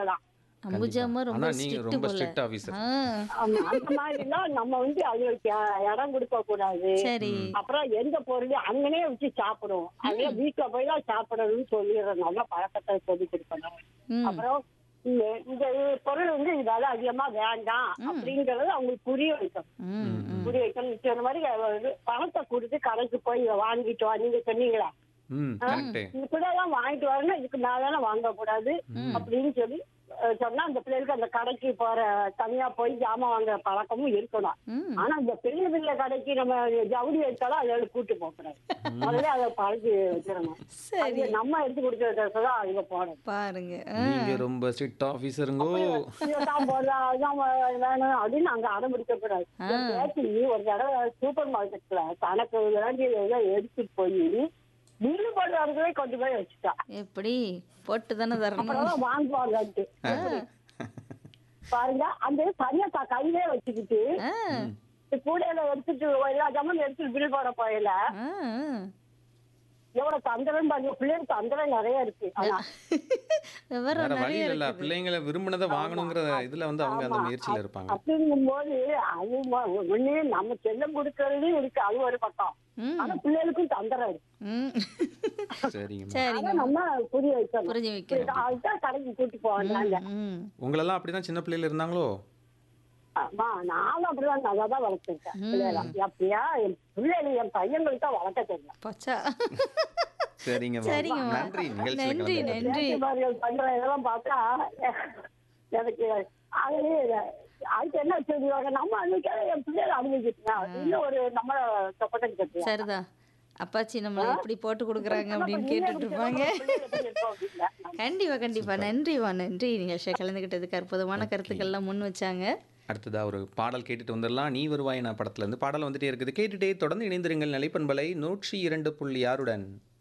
செய்யலாம் அம்புஜாமா ரொம்ப ஆனா நீங்க ஸ்ட்ரிக்ட் ரொம்ப போல ஸ்ட்ரிக்ட் ஆபீசர் ஆ, ஆமா, அந்த மாதிரிலாம் நம்ம வந்து அவங்களுக்கு இ- இடம் கொடுக்க கூடாது சரி அப்புறம் எந்த பொருளையும் அங்கனே வச்சு சாப்பிடுவோம் அதே வீட்டுல போய் தான் சாப்பிடணும்னு சொல்லிடுற நல்ல பழக்கத்தை சொல்லி கொடுக்கணும் ம் அப்புறம் இந்த இந்த பொருள் வந்து இதால அதிகமா வேண்டாம் அப்படிங்கறது அவங்களுக்கு புரிய வைக்கணும் ம் ம். புரிய வைக்கணும் நீங்க சொன்ன மாதிரி அது பணத்தை கொடுத்து கடைக்கு போய் இதை வாங்கிட்டு வா நீங்க சொன்னீங்களா ம் கரெக்ட் இப்படிதான் வாங்கிட்டு வரணும் இதுக்கு மேல வாங்க கூடாது அப்படின்னு சொல்லி அஹ், சொன்னா அந்த பிள்ளைகளுக்கு அந்த கடைக்கு போற தனியா போய் ஜாமான் வாங்குற பழக்கமும் இருக்கணும் ம் ஆனா இந்த பெரிய பெரிய கடைக்கு நம்ம ஜவுளி எடுத்தாலும் அதோட கூட்டு போகக்கூடாது முதல்ல அதை பழகி வச்சிடணும் சரி அது நம்ம எடுத்து கொடுக்குற ட்ரெஸ் தான் அவங்க போடணும் பாருங்க ஆ, நீங்க ரொம்ப ஸ்ட்ரிக்ட் ஆபீசருங்கோ இதுதான் போடலாம் அதுதான் வேணும் அப்படின்னு அங்க அடம் பிடிக்க கூடாது என் பேத்தி ஒரு தடவை சூப்பர் மார்க்கெட்ல தனக்கு வேண்டியதை எல்லாம் எடுத்துட்டு போய் பில்லு போடுறவர்களே கொண்டு போய் வச்சுட்டா எப்படி போட்டு தானே தரணும் அப்புறம் வாங்குவாங்கன்ட்டு பாருங்க அந்த தனியா த- கையிலே வச்சுக்கிட்டு ஆ, கூடையில எடுத்துட்டு எல்லா ஜாமும் எடுத்துட்டு பில் போட போயில ஆ, ஆ. எவ்வளவு தந்திரம் பாருங்க பிள்ளைகளுக்கு தந்திரம் நிறைய இருக்கு ஆனா விவரம் வேற வழி நிறைய இல்ல இருக்குது பிள்ளைங்களை விரும்பினதை வாங்கணுங்கிற இதுல வந்து அவங்க அந்த முயற்சியில இருப்பாங்க அப்படிங்கும் போது அது ம- ஒண்ணு நம்ம செல்லம் கொடுக்கறதுலயும் இருக்கு அது ஒரு பக்கம் ம் ஆனா பிள்ளைகளுக்கும் தந்திரம் இருக்கு ம் சரிங்கம்மா சரிங்க அதை நம்ம புரிய வைக்கணும் புரிஞ்சு வைக்கிறேன் அதுதான் கடைக்கு கூட்டி போவாங்க ம் உங்களெல்லாம் அப்படிதான் சின்ன பிள்ளைல இருந்தாங்களோ ஆமா நானும் அப்படிதான் நல்லா தான் வளர்த்துருக்கேன் பிள்ளைகளை எப்படியா என் பிள்ளைகள் என் பையங்களுக்கு தான் வளர்க்க தெரியல பச்சா சரிங்கம்மா சரிங்கம்மா. நன்றி நிகழ்ச்சியில நன்றி, கலந்துக்கிட்டதுக்கு. நன்றி. பேச்சுமார்கள் பண்ற இதெல்லாம் பார்த்தா எனக்கு அது அதுக்கு என்ன சொல்லுவாங்க நம்ம அன்னைக்கு என் பிள்ளைகளை அனுபவிச்சுட்டேன் இன்னும் ஒரு நம்ம சொப்பட்டம் கட்டுவோம் சரிதான் அப்பாச்சி நம்மளை எப்படி போட்டு கொடுக்குறாங்க அப்படின்னு கேட்டுட்டு இருப்பாங்க கண்டிப்பா கண்டிப்பா நன்றிவா நன்றி நிகழ்ச்சியை கலந்துக்கிட்டதுக்கு அற்புதமான கருத்துக்கள்லாம் முன் வச்சாங்க அடுத்ததா ஒரு பாடல் கேட்டுட்டு வந்துடலாம் நீ வருவாய் நான் படத்துல இருந்து பாடல் வந்துட்டே இருக்குது கேட்டுட்டே தொடர்ந்து இணைந்திருங்கள் நிலைப்பண்பலை நூற்றி இரண்டு புள்ளி ஆறுடன்